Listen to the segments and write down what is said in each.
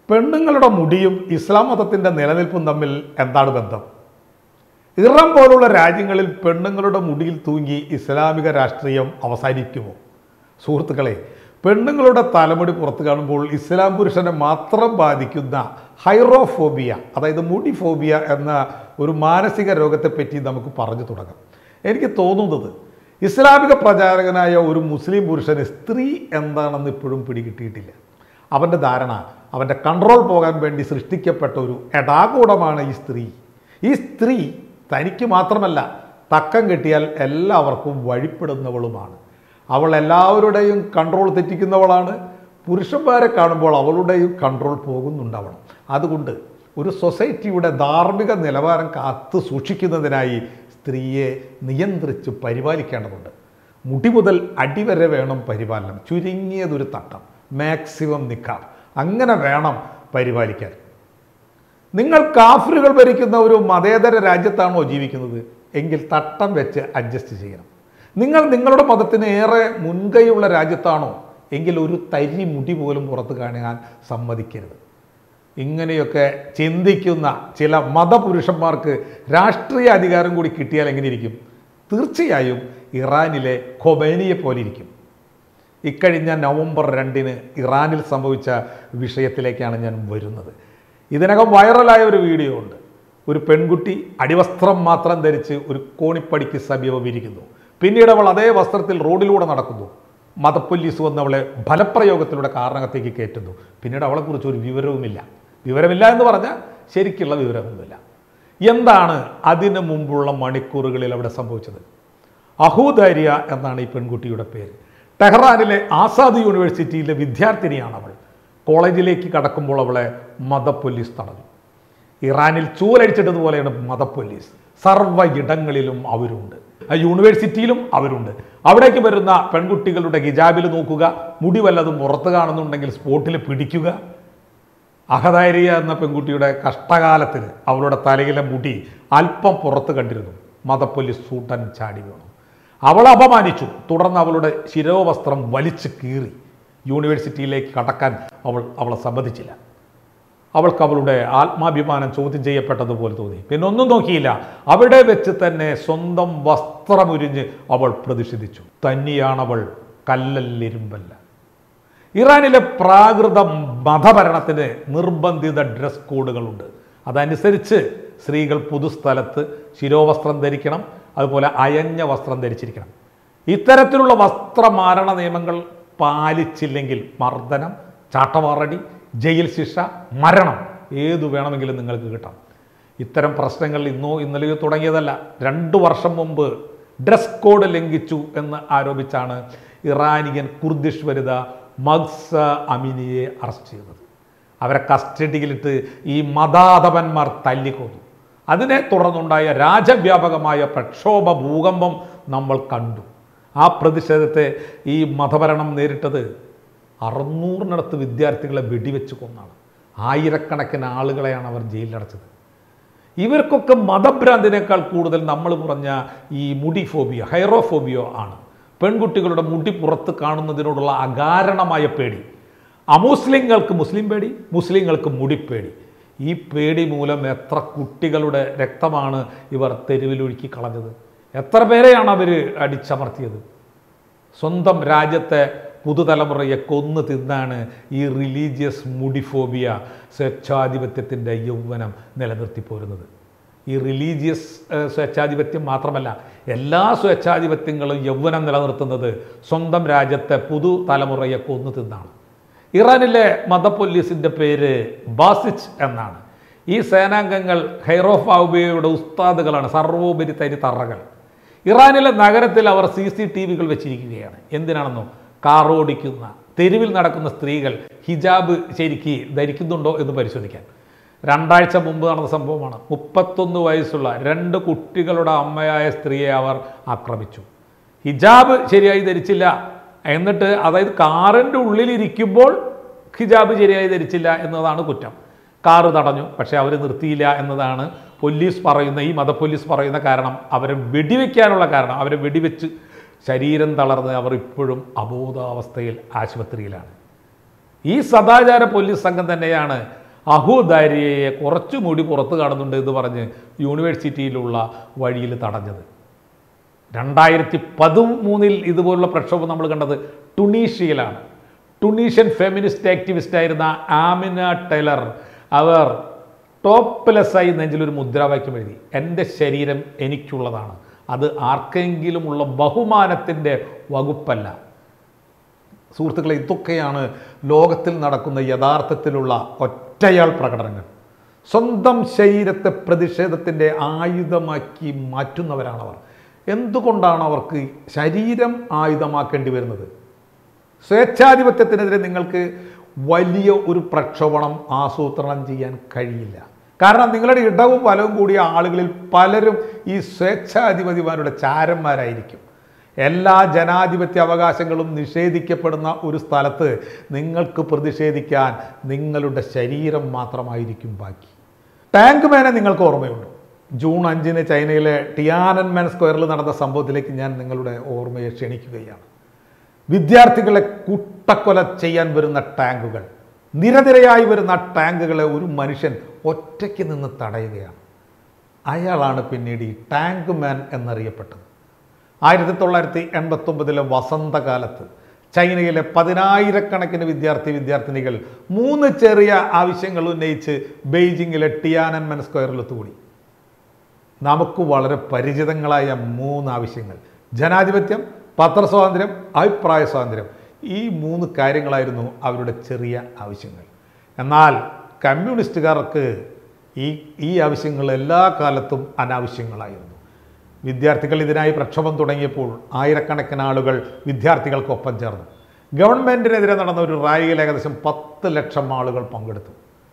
പെണ്ണുങ്ങളുടെ മുടിയും ഇസ്ലാം മതത്തിൻ്റെ നിലനിൽപ്പും തമ്മിൽ എന്താണ് ബന്ധം ഇറാൻ പോലുള്ള രാജ്യങ്ങളിൽ പെണ്ണുങ്ങളുടെ മുടിയിൽ തൂങ്ങി ഇസ്ലാമിക രാഷ്ട്രീയം അവസാനിക്കുമോ സുഹൃത്തുക്കളെ പെണ്ണുങ്ങളുടെ തലമുടി പുറത്തു കാണുമ്പോൾ ഇസ്ലാം പുരുഷനെ മാത്രം ബാധിക്കുന്ന ഹൈറോഫോബിയ അതായത് മുടി ഫോബിയ എന്ന ഒരു മാനസിക രോഗത്തെപ്പറ്റി നമുക്ക് പറഞ്ഞു തുടങ്ങാം എനിക്ക് തോന്നുന്നത് ഇസ്ലാമിക പ്രചാരകനായ ഒരു മുസ്ലിം പുരുഷന് സ്ത്രീ എന്താണെന്ന് ഇപ്പോഴും പിടികിട്ടിയിട്ടില്ല അവൻ്റെ ധാരണ അവൻ്റെ കൺട്രോൾ പോകാൻ വേണ്ടി സൃഷ്ടിക്കപ്പെട്ട ഒരു എടാകൂടമാണ് ഈ സ്ത്രീ ഈ സ്ത്രീ തനിക്ക് മാത്രമല്ല തക്കം കിട്ടിയാൽ എല്ലാവർക്കും വഴിപ്പെടുന്നവളുമാണ് അവൾ എല്ലാവരുടെയും കൺട്രോൾ തെറ്റിക്കുന്നവളാണ് പുരുഷന്മാരെ കാണുമ്പോൾ അവളുടെയും കൺട്രോൾ പോകുന്നുണ്ടാവണം അതുകൊണ്ട് ഒരു സൊസൈറ്റിയുടെ ധാർമ്മിക നിലവാരം കാത്തു സൂക്ഷിക്കുന്നതിനായി സ്ത്രീയെ നിയന്ത്രിച്ച് പരിപാലിക്കേണ്ടതുണ്ട് മുടി മുതൽ അടിവരെ വേണം പരിപാലനം ചുരുങ്ങിയതൊരു തട്ടം മാക്സിമം നിക്കാം അങ്ങനെ വേണം പരിപാലിക്കാൻ നിങ്ങൾ കാഫറുകൾ ഭരിക്കുന്ന ഒരു മതേതര രാജ്യത്താണോ ജീവിക്കുന്നത് എങ്കിൽ തട്ടം വെച്ച് അഡ്ജസ്റ്റ് ചെയ്യണം നിങ്ങൾ നിങ്ങളുടെ മതത്തിന് ഏറെ മുൻകൈയുള്ള രാജ്യത്താണോ എങ്കിൽ ഒരു തരി മുടി പോലും പുറത്ത് കാണാൻ സമ്മതിക്കരുത് ഇങ്ങനെയൊക്കെ ചിന്തിക്കുന്ന ചില മതപുരുഷന്മാർക്ക് രാഷ്ട്രീയ അധികാരം കൂടി കിട്ടിയാൽ എങ്ങനെ ഇരിക്കും തീർച്ചയായും ഇറാനിലെ ഖൊബൈനിയെ പോലെ ഇരിക്കും ഇക്കഴിഞ്ഞ നവംബർ രണ്ടിന് ഇറാനിൽ സംഭവിച്ച വിഷയത്തിലേക്കാണ് ഞാൻ വരുന്നത് ഇതിനകം വൈറലായ ഒരു വീഡിയോ ഉണ്ട് ഒരു പെൺകുട്ടി അടിവസ്ത്രം മാത്രം ധരിച്ച് ഒരു കോണിപ്പടിക്ക് സമീപം ഇരിക്കുന്നു പിന്നീട് അവൾ അതേ വസ്ത്രത്തിൽ റോഡിലൂടെ നടക്കുന്നു മതപ്പൊല്ലീസ് വന്ന് അവളെ ഫലപ്രയോഗത്തിലൂടെ കാരണത്തേക്ക് കയറ്റുന്നു പിന്നീട് അവളെക്കുറിച്ച് ഒരു വിവരവുമില്ല വിവരമില്ല എന്ന് പറഞ്ഞാൽ ശരിക്കുള്ള വിവരമൊന്നുമില്ല എന്താണ് അതിനു മുമ്പുള്ള മണിക്കൂറുകളിൽ അവിടെ സംഭവിച്ചത് അഹൂദാരിയ എന്നാണ് ഈ പെൺകുട്ടിയുടെ പേര് ടെഹ്റാനിലെ ആസാദ് യൂണിവേഴ്സിറ്റിയിലെ വിദ്യാർത്ഥിനിയാണ് അവൾ കോളേജിലേക്ക് കടക്കുമ്പോൾ അവളെ മതപ്പൊല്ലീസ് തടഞ്ഞു ഇറാനിൽ ചൂലടിച്ചിട്ടതുപോലെയാണ് മതപ്പൊല്ലീസ് സർവ്വ ഇടങ്ങളിലും അവരുണ്ട് ആ യൂണിവേഴ്സിറ്റിയിലും അവരുണ്ട് അവിടേക്ക് വരുന്ന പെൺകുട്ടികളുടെ ഹിജാബിൽ നോക്കുക മുടി വല്ലതും പുറത്ത് കാണുന്നുണ്ടെങ്കിൽ സ്പോട്ടിൽ പിടിക്കുക അഹദാരിയ എന്ന പെൺകുട്ടിയുടെ കഷ്ടകാലത്തിന് അവളുടെ തലയിലെ മുടി അല്പം പുറത്ത് കണ്ടിരുന്നു മതപ്പൊല്ലീസ് സൂട്ടൻ ചാടി വീണു അവളെ അപമാനിച്ചു തുടർന്ന് അവളുടെ ശിരോവസ്ത്രം വലിച്ചു കീറി യൂണിവേഴ്സിറ്റിയിലേക്ക് കടക്കാൻ അവൾ അവളെ സമ്മതിച്ചില്ല അവൾക്ക് അവളുടെ ആത്മാഭിമാനം ചോദ്യം ചെയ്യപ്പെട്ടതുപോലെ തോന്നി പിന്നെ ഒന്നും നോക്കിയില്ല അവിടെ വെച്ച് തന്നെ സ്വന്തം വസ്ത്രമുരിഞ്ഞ് അവൾ പ്രതിഷേധിച്ചു തന്നെയാണവൾ കല്ലല്ലിരുമ്പല്ല ഇറാനിലെ പ്രാകൃത മതഭരണത്തിന് നിർബന്ധിത ഡ്രസ് കോഡുകളുണ്ട് അതനുസരിച്ച് സ്ത്രീകൾ പൊതുസ്ഥലത്ത് ശിരോവസ്ത്രം ധരിക്കണം അതുപോലെ അയഞ്ഞ വസ്ത്രം ധരിച്ചിരിക്കണം ഇത്തരത്തിലുള്ള വസ്ത്രമാരണ നിയമങ്ങൾ പാലിച്ചില്ലെങ്കിൽ മർദ്ദനം ചാട്ടവാറടി ജയിൽ ശിക്ഷ മരണം ഏതു വേണമെങ്കിലും നിങ്ങൾക്ക് കിട്ടാം ഇത്തരം പ്രശ്നങ്ങൾ ഇന്നോ ഇന്നലെയോ തുടങ്ങിയതല്ല രണ്ടു വർഷം മുമ്പ് ഡ്രസ് കോഡ് ലംഘിച്ചു എന്ന് ആരോപിച്ചാണ് ഇറാനിയൻ കുർദിഷ് വനിത മഗ്സ അമിനിയെ അറസ്റ്റ് ചെയ്തത് അവരെ കസ്റ്റഡിയിലിട്ട് ഈ മതാധപന്മാർ തല്ലിക്കൊന്നു അതിനെ തുടർന്നുണ്ടായ രാജ്യവ്യാപകമായ പ്രക്ഷോഭ ഭൂകമ്പം നമ്മൾ കണ്ടു ആ പ്രതിഷേധത്തെ ഈ മതഭരണം നേരിട്ടത് അറുന്നൂറിനടുത്ത് വിദ്യാർത്ഥികളെ വെടിവെച്ച് കൊന്നാണ് ആയിരക്കണക്കിന് ആളുകളെയാണ് അവർ ജയിലിലടച്ചത് ഇവർക്കൊക്കെ മതഭ്രാന്തിനേക്കാൾ കൂടുതൽ നമ്മൾ പറഞ്ഞ ഈ മുടി ഫോബിയോ ഹൈറോഫോബിയോ ആണ് പെൺകുട്ടികളുടെ മുടി പുറത്ത് കാണുന്നതിനോടുള്ള അകാരണമായ പേടി അമുസ്ലിങ്ങൾക്ക് മുസ്ലിം പേടി മുസ്ലിങ്ങൾക്ക് മുടിപ്പേടി ഈ പേടി മൂലം എത്ര കുട്ടികളുടെ രക്തമാണ് ഇവർ തെരുവിലൊഴുക്കി കളഞ്ഞത് എത്ര പേരെയാണ് അവർ അടിച്ചമർത്തിയത് സ്വന്തം രാജ്യത്തെ പുതുതലമുറയെ കൊന്നു തിന്നാണ് ഈ റിലീജിയസ് മുഡിഫോബിയ സ്വേച്ഛാധിപത്യത്തിൻ്റെ യൗവനം നിലനിർത്തി പോരുന്നത് ഈ റിലീജിയസ് ഏഹ്, സ്വേച്ഛാധിപത്യം മാത്രമല്ല എല്ലാ സ്വേച്ഛാധിപത്യങ്ങളും യൗവനം നിലനിർത്തുന്നത് സ്വന്തം രാജ്യത്തെ പുതുതലമുറയെ കൊന്നു തിന്നാണ് ഇറാനിലെ മതപ്പൊല്ലീസിൻ്റെ പേര് ബാസിച്ച് എന്നാണ് ഈ സേനാംഗങ്ങൾ ഹൈറോഫാബിയയുടെ ഉസ്താദുകളാണ് സർവോപരി തരി തറകൾ ഇറാനിലെ നഗരത്തിൽ അവർ സി സി ടി വികൾ വെച്ചിരിക്കുകയാണ് എന്തിനാണെന്നോ കാർ ഓടിക്കുന്ന തെരുവിൽ നടക്കുന്ന സ്ത്രീകൾ ഹിജാബ് ശരിക്ക് ധരിക്കുന്നുണ്ടോ എന്ന് പരിശോധിക്കാൻ രണ്ടാഴ്ച മുമ്പ് നടന്ന സംഭവമാണ് മുപ്പത്തൊന്ന് വയസ്സുള്ള രണ്ട് കുട്ടികളുടെ അമ്മയായ സ്ത്രീയെ അവർ ആക്രമിച്ചു ഹിജാബ് ശരിയായി ധരിച്ചില്ല എന്നിട്ട് അതായത് കാറിൻ്റെ ഉള്ളിലിരിക്കുമ്പോൾ ഹിജാബ് ശരിയായി ധരിച്ചില്ല എന്നതാണ് കുറ്റം കാറ് തടഞ്ഞു പക്ഷേ അവർ നിർത്തിയില്ല എന്നതാണ് പോലീസ് പറയുന്ന ഈ മത പോലീസ് പറയുന്ന കാരണം അവരെ വെടിവെക്കാനുള്ള കാരണം അവരെ വെടിവെച്ച് ശരീരം തളർന്ന് അവർ ഇപ്പോഴും അബോധാവസ്ഥയിൽ ആശുപത്രിയിലാണ് ഈ സദാചാര പോലീസ് സംഘം തന്നെയാണ് അഹുദാരിയെ കുറച്ചുകൂടി പുറത്ത് കാണുന്നുണ്ട് എന്ന് പറഞ്ഞ് യൂണിവേഴ്സിറ്റിയിലുള്ള വഴിയിൽ തടഞ്ഞത് രണ്ടായിരത്തി പതിമൂന്നിൽ ഇതുപോലുള്ള പ്രക്ഷോഭം നമ്മൾ കണ്ടത് ടുണീഷ്യയിലാണ് ടുണീഷ്യൻ ഫെമിനിസ്റ്റ് ആക്ടിവിസ്റ്റ് ആയിരുന്ന ആമിന ടെലർ അവർ ടോപ്പ്ലെസ്സായി നെഞ്ചിലൊരു മുദ്രാവാക്യം എഴുതി എൻ്റെ ശരീരം എനിക്കുള്ളതാണ് അത് ആർക്കെങ്കിലുമുള്ള ബഹുമാനത്തിൻ്റെ വകുപ്പല്ല സുഹൃത്തുക്കളെ ഇതൊക്കെയാണ് ലോകത്തിൽ നടക്കുന്ന യഥാർത്ഥത്തിലുള്ള ഒറ്റയാൾ പ്രകടനങ്ങൾ സ്വന്തം ശരീരത്തെ പ്രതിഷേധത്തിൻ്റെ ആയുധമാക്കി മാറ്റുന്നവരാണവർ എന്തുകൊണ്ടാണ് അവർക്ക് ശരീരം ആയുധമാക്കേണ്ടി വരുന്നത് സ്വേച്ഛാധിപത്യത്തിനെതിരെ നിങ്ങൾക്ക് വലിയ ഒരു പ്രക്ഷോഭണം ആസൂത്രണം ചെയ്യാൻ കഴിയില്ല കാരണം നിങ്ങളുടെ ഇടവും വലവും കൂടിയ ആളുകളിൽ പലരും ഈ സ്വേച്ഛാധിപതിമാരുടെ ചാരന്മാരായിരിക്കും എല്ലാ ജനാധിപത്യ അവകാശങ്ങളും നിഷേധിക്കപ്പെടുന്ന ഒരു സ്ഥലത്ത് നിങ്ങൾക്ക് പ്രതിഷേധിക്കാൻ നിങ്ങളുടെ ശരീരം മാത്രമായിരിക്കും ബാക്കി ടാങ്ക് മാനെ നിങ്ങൾക്ക് ഓർമ്മയുണ്ട് ജൂൺ അഞ്ചിന് ചൈനയിലെ ടിയാനൻമാൻ സ്ക്വയറിൽ നടന്ന സംഭവത്തിലേക്ക് ഞാൻ നിങ്ങളുടെ ഓർമ്മയെ ക്ഷണിക്കുകയാണ് വിദ്യാർത്ഥികളെ കൂട്ടക്കൊല ചെയ്യാൻ വരുന്ന ടാങ്കുകൾ നിരനിരയായി വരുന്ന ടാങ്കുകളെ ഒരു മനുഷ്യൻ ഒറ്റയ്ക്ക് നിന്ന് തടയുകയാണ് അയാളാണ് പിന്നീട് ഈ ടാങ്ക് മാൻ എന്നറിയപ്പെട്ടത് ആയിരത്തി തൊള്ളായിരത്തി എൺപത്തൊമ്പതിലെ വസന്തകാലത്ത് ചൈനയിലെ പതിനായിരക്കണക്കിന് വിദ്യാർത്ഥി വിദ്യാർത്ഥിനികൾ മൂന്ന് ചെറിയ ആവശ്യങ്ങൾ ഉന്നയിച്ച് ബെയ്ജിങ്ങിലെ ടിയാനൻമൻ സ്ക്വയറിൽ ഒത്തുകൂടി നമുക്ക് വളരെ പരിചിതങ്ങളായ മൂന്ന് ആവശ്യങ്ങൾ ജനാധിപത്യം പത്രസ്വാതന്ത്ര്യം അഭിപ്രായ സ്വാതന്ത്ര്യം ഈ മൂന്ന് കാര്യങ്ങളായിരുന്നു അവരുടെ ചെറിയ ആവശ്യങ്ങൾ എന്നാൽ കമ്മ്യൂണിസ്റ്റുകാർക്ക് ഈ ഈ ആവശ്യങ്ങൾ എല്ലാ കാലത്തും അനാവശ്യങ്ങളായിരുന്നു വിദ്യാർത്ഥികൾ ഇതിനായി പ്രക്ഷോഭം തുടങ്ങിയപ്പോൾ ആയിരക്കണക്കിന് ആളുകൾ വിദ്യാർത്ഥികൾക്കൊപ്പം ചേർന്നു ഗവൺമെൻറ്റിനെതിരെ നടന്ന ഒരു റാലിയിൽ ഏകദേശം പത്ത് ലക്ഷം ആളുകൾ പങ്കെടുത്തു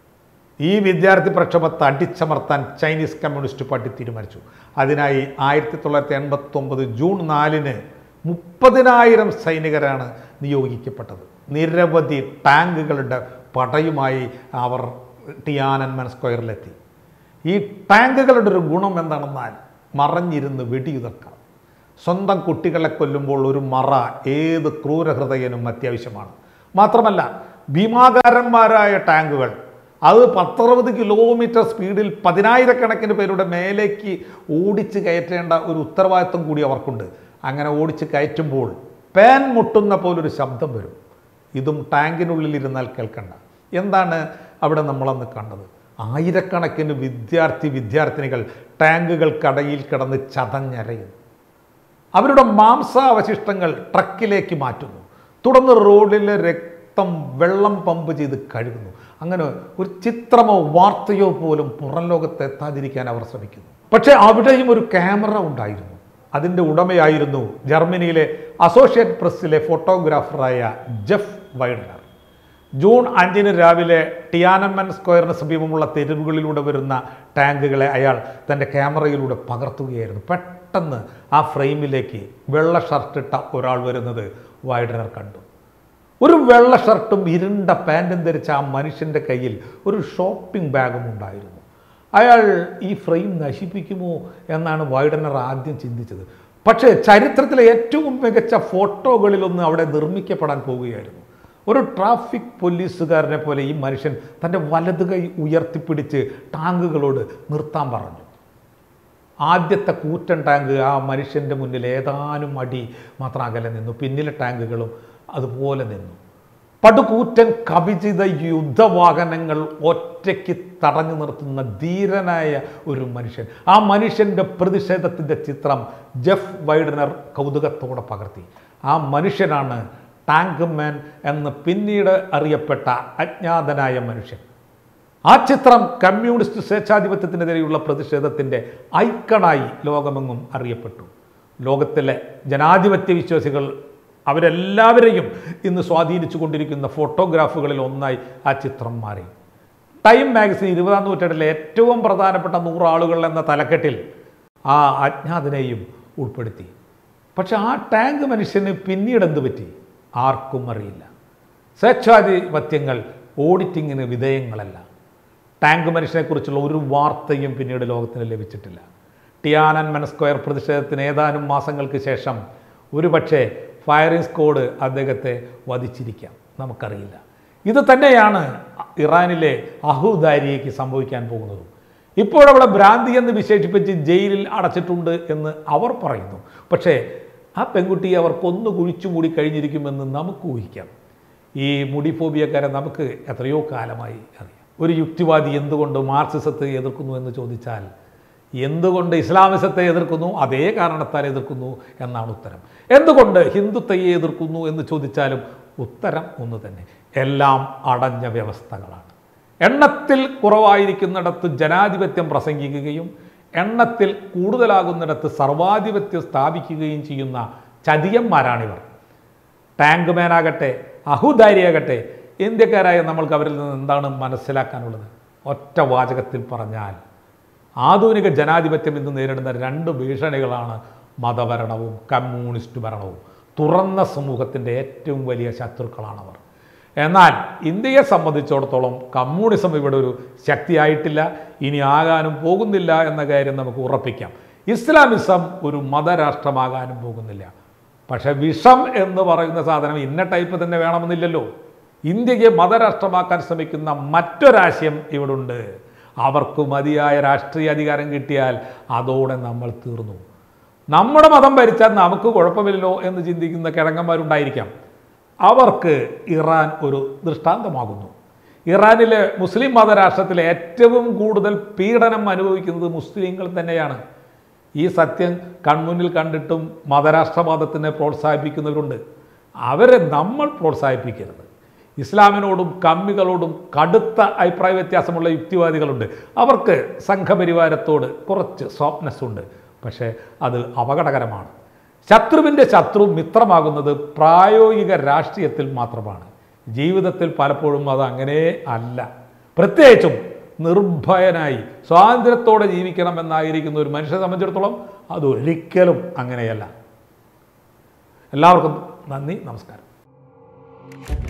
ഈ വിദ്യാർത്ഥി പ്രക്ഷോഭത്തെ അടിച്ചമർത്താൻ ചൈനീസ് കമ്മ്യൂണിസ്റ്റ് പാർട്ടി തീരുമാനിച്ചു അതിനായി ആയിരത്തി തൊള്ളായിരത്തി എൺപത്തൊമ്പത് ജൂൺ നാലിന് മുപ്പതിനായിരം സൈനികരാണ് നിയോഗിക്കപ്പെട്ടത് നിരവധി ടാങ്കുകളുടെ പടയുമായി അവർ ടിയാനൻമൻ സ്ക്വയറിലെത്തി ഈ ടാങ്കുകളുടെ ഒരു ഗുണം എന്താണെന്നാൽ മറഞ്ഞിരുന്ന് വെടിയുതിർക്കാം സ്വന്തം കുട്ടികളെ കൊല്ലുമ്പോൾ ഒരു മറ ഏത് ക്രൂരഹൃദയനും അത്യാവശ്യമാണ് മാത്രമല്ല ഭീമാകാരന്മാരായ ടാങ്കുകൾ അത് പത്തറുപത് കിലോമീറ്റർ സ്പീഡിൽ പതിനായിരക്കണക്കിന് പേരുടെ മേലേക്ക് ഓടിച്ച് കയറ്റേണ്ട ഒരു ഉത്തരവാദിത്വം കൂടി അവർക്കുണ്ട് അങ്ങനെ ഓടിച്ച് കയറ്റുമ്പോൾ പാൻ മുട്ടുന്ന പോലൊരു ശബ്ദം വരും ഇതും ടാങ്കിനുള്ളിൽ ഇരുന്നാൽ കേൾക്കണ്ട എന്താണ് അവിടെ നമ്മളന്ന് കണ്ടത് ആയിരക്കണക്കിന് വിദ്യാർത്ഥി വിദ്യാർത്ഥിനികൾ ടാങ്കുകൾ കടയിൽ കിടന്ന് ചതഞ്ഞരയുന്നു അവരുടെ മാംസാവശിഷ്ടങ്ങൾ ട്രക്കിലേക്ക് മാറ്റുന്നു തുടർന്ന് റോഡിലെ രക്തം വെള്ളം പമ്പ് ചെയ്ത് കഴുകുന്നു അങ്ങനെ ഒരു ചിത്രമോ വാർത്തയോ പോലും പുറം ലോകത്ത് എത്താതിരിക്കാൻ അവർ ശ്രമിക്കുന്നു പക്ഷേ അവിടെയും ഒരു ക്യാമറ ഉണ്ടായിരുന്നു അതിൻ്റെ ഉടമയായിരുന്നു ജർമ്മനിയിലെ അസോസിയേറ്റ് പ്രസ്സിലെ ഫോട്ടോഗ്രാഫറായ ജെഫ് വൈഡനർ ജൂൺ അഞ്ചിന് രാവിലെ ടിയാനമ്മൻ സ്ക്വയറിന് സമീപമുള്ള തെരുവുകളിലൂടെ വരുന്ന ടാങ്കുകളെ അയാൾ തൻ്റെ ക്യാമറയിലൂടെ പകർത്തുകയായിരുന്നു പെട്ടെന്ന് ആ ഫ്രെയിമിലേക്ക് വെള്ള ഷർട്ടിട്ട ഒരാൾ വരുന്നത് വൈഡനർ കണ്ടു ഒരു വെള്ള ഷർട്ടും ഇരുണ്ട പാൻറ്റും ധരിച്ച ആ മനുഷ്യൻ്റെ കയ്യിൽ ഒരു ഷോപ്പിംഗ് ബാഗും ഉണ്ടായിരുന്നു അയാൾ ഈ ഫ്രെയിം നശിപ്പിക്കുമോ എന്നാണ് വൈഡനർ ആദ്യം ചിന്തിച്ചത് പക്ഷേ ചരിത്രത്തിലെ ഏറ്റവും മികച്ച ഫോട്ടോകളിലൊന്ന് അവിടെ നിർമ്മിക്കപ്പെടാൻ പോവുകയായിരുന്നു ഒരു ട്രാഫിക് പോലീസുകാരനെ പോലെ ഈ മനുഷ്യൻ തൻ്റെ വലത് കൈ ഉയർത്തിപ്പിടിച്ച് ടാങ്കുകളോട് നിർത്താൻ പറഞ്ഞു ആദ്യത്തെ കൂറ്റൻ ടാങ്ക് ആ മനുഷ്യൻ്റെ മുന്നിൽ ഏതാനും അടി മാത്രം അകലെ നിന്നു പിന്നിലെ ടാങ്കുകളും അതുപോലെ നിന്നു പടുകൂറ്റൻ കവിചിത യുദ്ധവാഹനങ്ങൾ ഒറ്റയ്ക്ക് തടഞ്ഞു നിർത്തുന്ന ധീരനായ ഒരു മനുഷ്യൻ ആ മനുഷ്യൻ്റെ പ്രതിഷേധത്തിൻ്റെ ചിത്രം ജെഫ് വൈഡനർ കൗതുകത്തോടെ പകർത്തി ആ മനുഷ്യനാണ് ടാങ്ക് മാൻ എന്ന് പിന്നീട് അറിയപ്പെട്ട അജ്ഞാതനായ മനുഷ്യൻ ആ ചിത്രം കമ്മ്യൂണിസ്റ്റ് സ്വേച്ഛാധിപത്യത്തിനെതിരെയുള്ള പ്രതിഷേധത്തിൻ്റെ ഐക്കണായി ലോകമെങ്ങും അറിയപ്പെട്ടു ലോകത്തിലെ ജനാധിപത്യ വിശ്വാസികൾ അവരെല്ലാവരെയും ഇന്ന് സ്വാധീനിച്ചു കൊണ്ടിരിക്കുന്ന ഫോട്ടോഗ്രാഫുകളിൽ ഒന്നായി ആ ചിത്രം മാറി ടൈം മാഗസിൻ ഇരുപതാം നൂറ്റാണ്ടിലെ ഏറ്റവും പ്രധാനപ്പെട്ട നൂറാളുകൾ എന്ന തലക്കെട്ടിൽ ആ അജ്ഞാതനെയും ഉൾപ്പെടുത്തി പക്ഷെ ആ ടാങ്ക് മനുഷ്യന് പിന്നീട് എന്ത് പറ്റി ആർക്കും അറിയില്ല സ്വേച്ഛാധിപത്യങ്ങൾ ഓഡിറ്റിങ്ങിന് വിധേയങ്ങളല്ല ടാങ്ക് മനുഷ്യനെക്കുറിച്ചുള്ള ഒരു വാർത്തയും പിന്നീട് ലോകത്തിന് ലഭിച്ചിട്ടില്ല ടിയാനൻമൻ സ്ക്വയർ പ്രതിഷേധത്തിന് ഏതാനും മാസങ്ങൾക്ക് ശേഷം ഒരുപക്ഷെ ഫയറിംഗ് സ്ക്വാഡ് അദ്ദേഹത്തെ വധിച്ചിരിക്കാം നമുക്കറിയില്ല ഇത് തന്നെയാണ് ഇറാനിലെ അഹുദാരിയയ്ക്ക് സംഭവിക്കാൻ പോകുന്നതും ഇപ്പോഴവിടെ ഭ്രാന്തി എന്ന് വിശേഷിപ്പിച്ച് ജയിലിൽ അടച്ചിട്ടുണ്ട് എന്ന് അവർ പറയുന്നു പക്ഷേ ആ പെൺകുട്ടിയെ അവർ കൊന്നു കുഴിച്ചു മൂടി കഴിഞ്ഞിരിക്കുമെന്ന് നമുക്ക് ഊഹിക്കാം ഈ മുടി ഫോബിയക്കാരെ നമുക്ക് എത്രയോ കാലമായി അറിയാം ഒരു യുക്തിവാദി എന്തുകൊണ്ട് മാർക്സിസത്തെ എതിർക്കുന്നു എന്ന് ചോദിച്ചാൽ എന്തുകൊണ്ട് ഇസ്ലാമിസത്തെ എതിർക്കുന്നു അതേ കാരണത്താൽ എതിർക്കുന്നു എന്നാണ് ഉത്തരം എന്തുകൊണ്ട് ഹിന്ദുത്വയെ എതിർക്കുന്നു എന്ന് ചോദിച്ചാലും ഉത്തരം ഒന്ന് തന്നെ എല്ലാം അടഞ്ഞ വ്യവസ്ഥകളാണ് എണ്ണത്തിൽ കുറവായിരിക്കുന്നിടത്ത് ജനാധിപത്യം പ്രസംഗിക്കുകയും എണ്ണത്തിൽ കൂടുതലാകുന്നിടത്ത് സർവാധിപത്യം സ്ഥാപിക്കുകയും ചെയ്യുന്ന ചതിയന്മാരാണിവർ ടാങ്ക് മാനാകട്ടെ അഹുദാരിയാകട്ടെ ഇന്ത്യക്കാരായ നമ്മൾക്ക് അവരിൽ നിന്ന് എന്താണ് മനസ്സിലാക്കാനുള്ളത് ഒറ്റ വാചകത്തിൽ പറഞ്ഞാൽ ആധുനിക ജനാധിപത്യം ഇന്ന് നേരിടുന്ന രണ്ട് ഭീഷണികളാണ് മതഭരണവും കമ്മ്യൂണിസ്റ്റ് ഭരണവും തുറന്ന സമൂഹത്തിൻ്റെ ഏറ്റവും വലിയ ശത്രുക്കളാണവർ എന്നാൽ ഇന്ത്യയെ സംബന്ധിച്ചിടത്തോളം കമ്മ്യൂണിസം ഇവിടെ ഒരു ശക്തിയായിട്ടില്ല ഇനി ആകാനും പോകുന്നില്ല എന്ന കാര്യം നമുക്ക് ഉറപ്പിക്കാം ഇസ്ലാമിസം ഒരു മതരാഷ്ട്രമാകാനും പോകുന്നില്ല പക്ഷെ വിഷം എന്ന് പറയുന്ന സാധനം ഇന്ന ടൈപ്പ് തന്നെ വേണമെന്നില്ലല്ലോ ഇന്ത്യയെ മതരാഷ്ട്രമാക്കാൻ ശ്രമിക്കുന്ന മറ്റൊരാശയം ഇവിടുണ്ട് അവർക്ക് മതിയായ രാഷ്ട്രീയ അധികാരം കിട്ടിയാൽ അതോടെ നമ്മൾ തീർന്നു നമ്മുടെ മതം ഭരിച്ചാൽ നമുക്ക് കുഴപ്പമില്ലല്ലോ എന്ന് ചിന്തിക്കുന്ന കിഴങ്ങന്മാരുണ്ടായിരിക്കാം അവർക്ക് ഇറാൻ ഒരു ദൃഷ്ടാന്തമാകുന്നു ഇറാനിലെ മുസ്ലിം മതരാഷ്ട്രത്തിലെ ഏറ്റവും കൂടുതൽ പീഡനം അനുഭവിക്കുന്നത് മുസ്ലിങ്ങൾ തന്നെയാണ് ഈ സത്യം കൺമുന്നിൽ കണ്ടിട്ടും മതരാഷ്ട്രവാദത്തിനെ പ്രോത്സാഹിപ്പിക്കുന്നവരുണ്ട് അവരെ നമ്മൾ പ്രോത്സാഹിപ്പിക്കരുത് ഇസ്ലാമിനോടും കമ്മികളോടും കടുത്ത അഭിപ്രായ വ്യത്യാസമുള്ള യുക്തിവാദികളുണ്ട് അവർക്ക് സംഘപരിവാരത്തോട് കുറച്ച് സോഫ്റ്റ്നെസ് ഉണ്ട് പക്ഷേ അത് അപകടകരമാണ് ശത്രുവിൻ്റെ ശത്രു മിത്രമാകുന്നത് പ്രായോഗിക രാഷ്ട്രീയത്തിൽ മാത്രമാണ് ജീവിതത്തിൽ പലപ്പോഴും അത് അങ്ങനെ അല്ല പ്രത്യേകിച്ചും നിർഭയനായി സ്വാതന്ത്ര്യത്തോടെ ജീവിക്കണമെന്നായിരിക്കുന്ന ഒരു മനുഷ്യനെ സംബന്ധിച്ചിടത്തോളം അത് ഒരിക്കലും അങ്ങനെയല്ല എല്ലാവർക്കും നന്ദി നമസ്കാരം